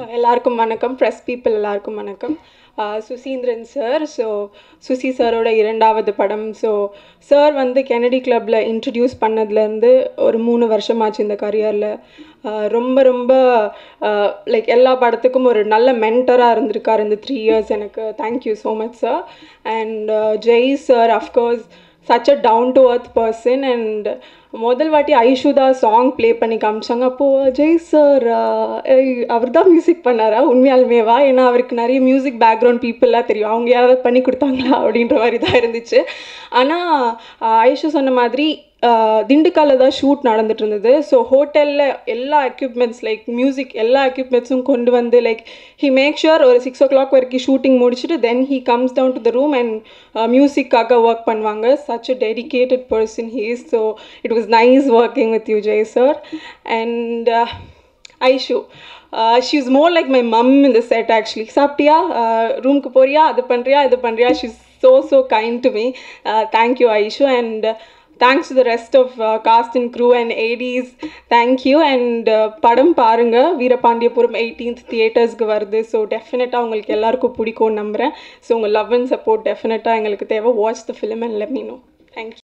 எல்லாருக்கும் வணக்கம் press people எல்லாருக்கும் வணக்கம் ah Suseenthiran sir so Susi சாரோட இரண்டாவது படம் ஸோ சார் வந்து கெனடி கிளப்பில் இன்ட்ரடியூஸ் பண்ணதுலேருந்து ஒரு மூணு வருஷமாச்சு இந்த கரியரில் ரொம்ப ரொம்ப லைக் எல்லா படத்துக்கும் ஒரு நல்ல மென்டராக இருந்திருக்கார் இந்த த்ரீ இயர்ஸ் எனக்கு thank you so much sir and Jai sir of course such a down to earth person and முதல் வாட்டி ஐஷுதா சாங் ப்ளே பண்ணி காமிச்சாங்க அப்போது ஜெய் சார் அவர் தான் மியூசிக் பண்ணாரா உண்மையாலுமேவா ஏன்னா அவருக்கு நிறைய மியூசிக் பேக்ரவுண்ட் பீப்புளெலாம் தெரியும் அவங்க யாராவது பண்ணி கொடுத்தாங்களா அப்படின்ற மாதிரி தான் இருந்துச்சு ஆனால் ஐஷு சொன்ன மாதிரி திண்டுக்கல்ல தான் ஷூட் நடந்துட்டு இருந்தது ஸோ ஹோட்டலில் எல்லா எக்யூப்மெண்ட்ஸ் லைக் மியூசிக் எல்லா எக்யூப்மெண்ட்ஸும் கொண்டு வந்து லைக் ஹி மேக் ஷுர் ஒரு சிக்ஸ் ஓ கிளாக் வரைக்கும் ஷூட்டிங் முடிச்சுட்டு then he comes down to the room and மியூசிக்காக ஒர்க் பண்ணுவாங்க such a dedicated person he is so it was nice working with you Jai sir and Aishu she is more like my mum இந்த set actually சாப்பிட்டியா ரூமுக்கு போறியா அது பண்ணுறியா இது பண்ணுறியா she is so so kind to me thank you Aishu and thanks to the rest of cast and crew and ADs thank you and படம் பாருங்கள் வீரபாண்டியபுரம் எயிட்டீன்த் தியேட்டர்ஸ்க்கு வருது ஸோ டெஃபினட்டாக உங்களுக்கு எல்லாருக்கும் பிடிக்கும்னு நம்புகிறேன் ஸோ உங்கள் லவ் அண்ட் சப்போர்ட் டெஃபினட்டாக எங்களுக்கு தேவை watch the film and let me know thank you